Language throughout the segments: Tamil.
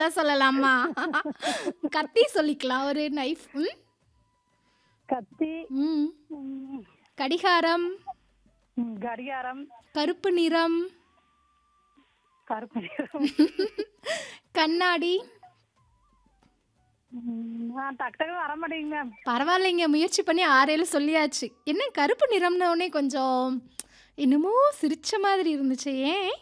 தான் சொல்லலாமா கத்தி சொல்லிக்கலாம் ஒரு நைஃப் ம் கத்தி ம் ம், கடிகாரம் ம், கடிகாரம் கருப்பு நிறம் கருப்பு நிறம். கண்ணாடி ம், ஆ, டக்கு டக்கு வர மாட்டேங்குங்க மேம் பரவாயில்லைங்க முயற்சி பண்ணி ஆறேழு சொல்லியாச்சு என்ன கருப்பு நிறம்ன உடனே கொஞ்சம் என்னமோ சிரிச்ச மாதிரி இருந்துச்சு ஏன்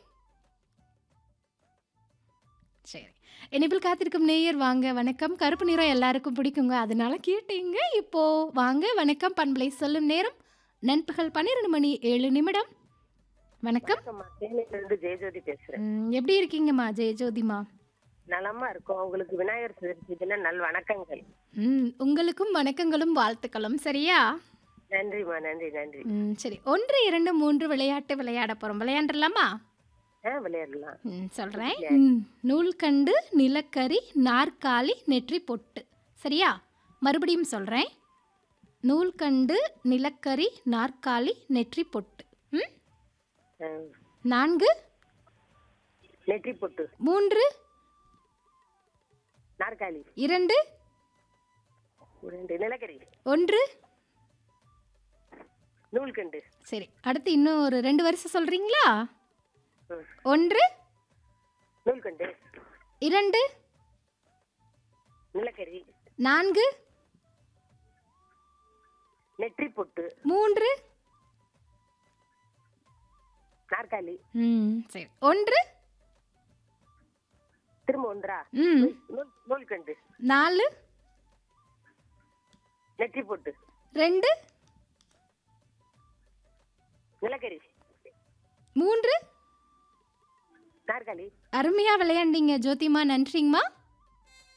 சரி என்னிப்பில் காத்திருக்கும் நேயர் வாங்க வணக்கம் கருப்பு நிறம் எல்லாருக்கும் பிடிக்குங்க அதனால கேட்டீங்க இப்போ வாங்க வணக்கம் பண்பலை சொல்லும் நேரம் நண்பகல் பன்னிரெண்டு மணி ஏழு நிமிடம் வணக்கம் வணக்கம்மா தேனியில இருந்து ஜெயஜோதி பேசுறேன் ம், எப்படி இருக்கீங்கம்மா ஜெயஜோதிமா நலமா இருக்கும் உங்களுக்கு விநாயகர் சதுர்த்தி தின நல் வணக்கங்கள் ம் உங்களுக்கும் வணக்கங்களும் வாழ்த்துக்களும் சரியா நன்றிம்மா நன்றி நன்றி ம் சரி ஒன்று இரண்டு மூன்று விளையாட்டு விளையாட போகிறோம் விளையாண்டுடலாமா ஆ விளையாடலாம் ம் சொல்கிறேன் ம் நூல்கண்டு நிலக்கரி நாற்காலி நெற்றி பொட்டு சரியா மறுபடியும் சொல்கிறேன் நூல்கண்டு நிலக்கரி நாற்காலி நெற்றி பொட்டு ம் ஆ. நான்கு நெற்றி பொட்டு மூன்று நாற்காலி இரண்டு ரெண்டு நிலக்கரி ஒன்று நூல்கண்டு சரி அடுத்து இன்னும் ஒரு ரெண்டு வருஷம் சொல்கிறீங்களா ம். ஒன்று நூல்கண்டு இரண்டு நிலக்கரி நான்கு நெற்றி பொட்டு மூன்று நாற்காலி ம் சரி ஒன்று திரும்ப ஒன்றா ம் நூல் நூல்கண்டு நாலு நெற்றி பொட்டு ரெண்டு நிலக்கரி மூன்று நாற்காலி அருமையாக விளையாண்டீங்க ஜோதிமா நன்றிங்கம்மா